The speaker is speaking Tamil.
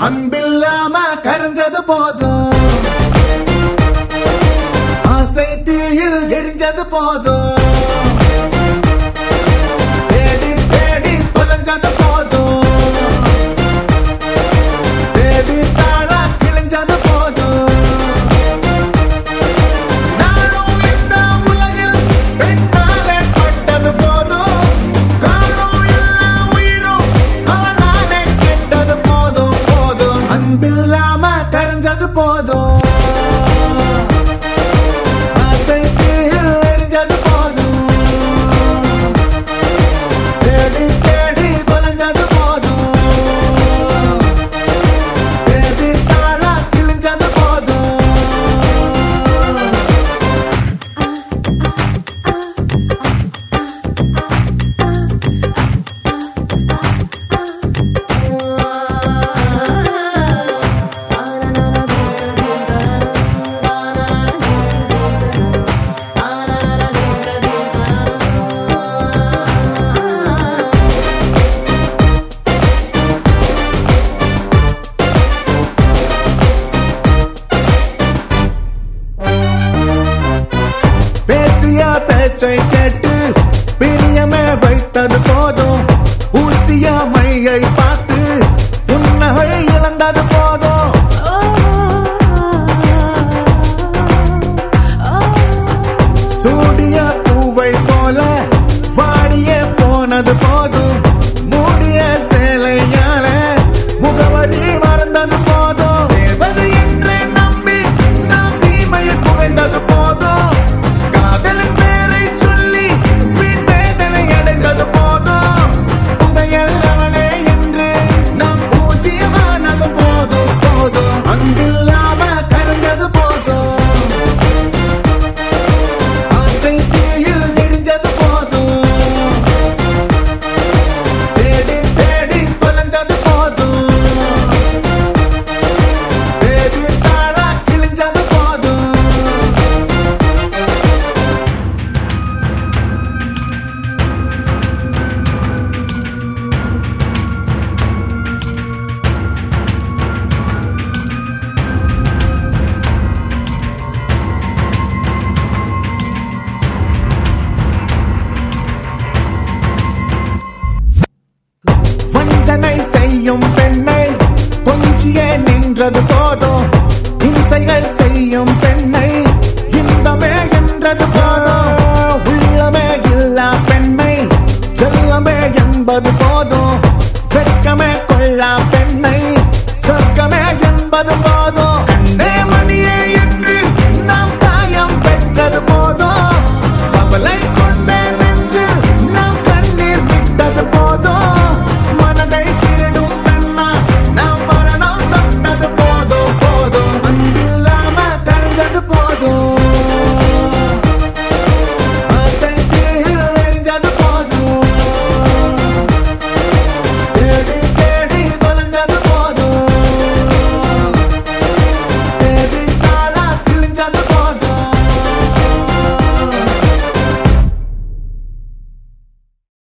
அன்பில்லாம கரைஞ்சது போதும் ஆசை தீயில் எரிஞ்சது போதும் தேடி தேடி தொலைஞ்சது போதும் தேடி தாழா கிழிஞ்சது போதும் நானும் இந்த உலகில் பெண்ணாலே பட்டது போதும் காணும் எல்லா உயிரும் அவனாலே கெட்டது போதும் போதும் அன்பில்லாம கரைஞ்சது போதும் ஆசை தீயில் எரிஞ்சது போதும் தேடி தேடி தொலைஞ்சது போதும் தேடி தாழா கிழிஞ்சது போதும் பேசிய பேச்சை கேட்டு பிரியமே வைத்தது போதும் ஊசிய மையை பார்த்து புன்னகை இழந்தது போதும் சூடிய பூவை போல வாடிய போனது போதும் மூடிய சேலையால முகவரி மறந்தது போதும் தேவதை என்று நம்பி நாம் தீமையை புகைந்தது போதும் காதலின் பேரை சொல்லி வீண் வேதனை அடைந்தது போதும் புதையல் அவனே என்று நாம் பூஜ்யமானது போதும் போதும் அன்பில்லாம கரைஞ்சது போதும் ஆசை தீயில் எரிஞ்சது போதும் தேடி தேடி தொலைஞ்சது போதும் தேடி தாழா கிழிஞ்சது போதும் வஞ்சனை செய்யும் பெண்ணை கொஞ்சியே நின்றது போதும் இம்சைகள்